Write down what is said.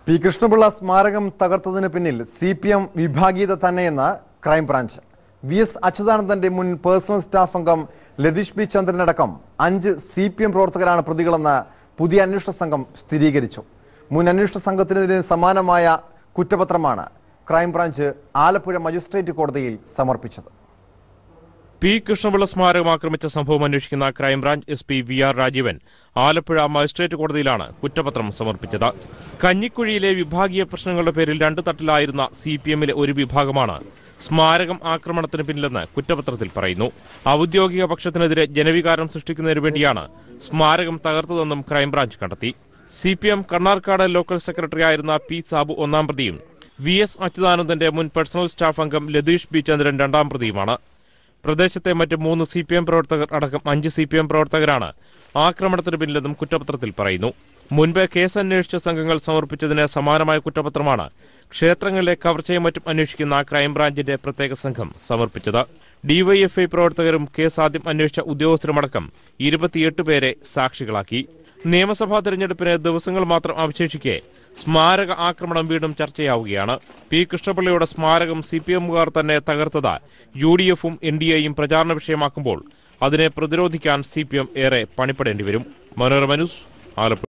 P Krishnapillai സ്മാരകം തകർത്തതിന് പിന്നിൽ C P M വിഭാഗീയത തന്നെയെന്ന് ക്രൈംബ്രാഞ്ച് വി എസ് അച്യുതാനന്ദന്റെ മുൻ പേഴ്സണൽ സ്റ്റാഫ് അംഗം ലതീഷ് പി ചന്ദ്രനടക്കം അഞ്ച് സി പി എം പ്രവർത്തകരാണ് പ്രതികളെന്ന് പുതിയ അന്വേഷണ സംഘം സ്ഥിരീകരിച്ചു മുൻ അന്വേഷണ സംഘത്തിനെതിരെ സമാനമായ കുറ്റപത്രമാണ് ക്രൈംബ്രാഞ്ച് ആലപ്പുഴ മജിസ്ട്രേറ്റ് കോടതിയിൽ സമർപ്പിച്ചത് പി കൃഷ്ണപിള്ള സ്മാരകം ആക്രമിച്ച സംഭവം അന്വേഷിക്കുന്ന crime branch S P V R Rajeevan Alappuzha magistrate കോടതിയിലാണ് കുറ്റപത്രം സമർപ്പിച്ചത് കഞ്ഞിക്കുഴിയിലെ വിഭാഗീയ പ്രശ്നങ്ങളുടെ പേരിൽ രണ്ട് തട്ടിലായിരുന്ന സി പി എമ്മിലെ ഒരു വിഭാഗമാണ് സ്മാരകം ആക്രമണത്തിന് പിന്നിലെന്ന് കുറ്റപത്രത്തിൽ പറയുന്നു ഔദ്യോഗിക പക്ഷത്തിനെതിരെ ജനവികാരം സൃഷ്ടിക്കുന്നതിനു വേണ്ടിയാണ് സ്മാരകം തകർത്തതെന്നും ക്രൈംബ്രാഞ്ച് കണ്ടെത്തി C P M Kannarkkad local secretary ആയിരുന്ന പി സാബു ഒന്നാം പ്രതിയും വി എസ് അച്യുതാനന്ദന്റെ മുൻ പേഴ്സണൽ സ്റ്റാഫ് അംഗം ലതീഷ് ബി ചന്ദ്രൻ രണ്ടാം പ്രതിയുമാണ് പ്രദേശത്തെ മറ്റ് മൂന്ന് സി പി എം പ്രവർത്തകർ അടക്കം അഞ്ച് സി പി എം പ്രവർത്തകരാണ് ആക്രമണത്തിന് പിന്നിലെന്നും കുറ്റപത്രത്തിൽ പറയുന്നു മുൻപ് കേസ് അന്വേഷിച്ച സംഘങ്ങൾ സമർപ്പിച്ചതിന് സമാനമായ കുറ്റപത്രമാണ് ക്ഷേത്രങ്ങളിലെ കവർച്ചയും മറ്റും അന്വേഷിക്കുന്ന ക്രൈംബ്രാഞ്ചിന്റെ പ്രത്യേക സംഘം സമർപ്പിച്ചത് ഡിവൈഎഫ്ഐ പ്രവർത്തകരും കേസ് ആദ്യം അന്വേഷിച്ച ഉദ്യോഗസ്ഥരുമടക്കം ഇരുപത്തിയെട്ട് പേരെ സാക്ഷികളാക്കി നിയമസഭാ തെരഞ്ഞെടുപ്പിന് ദിവസങ്ങൾ മാത്രം അവശേഷിക്കെ സ്മാരക ആക്രമണം വീണ്ടും ചർച്ചയാവുകയാണ് പി കൃഷ്ണപിള്ളയുടെ സ്മാരകം സി പി എമ്മുകാർ തന്നെ തകർത്തത് യു ഡി എഫും എൻ ഡി എയും പ്രചാരണ വിഷയമാക്കുമ്പോൾ അതിനെ പ്രതിരോധിക്കാൻ സി പി എം ഏറെ പണിപ്പെടേണ്ടി വരും മനോരമ ന്യൂസ് ആലപ്പുഴ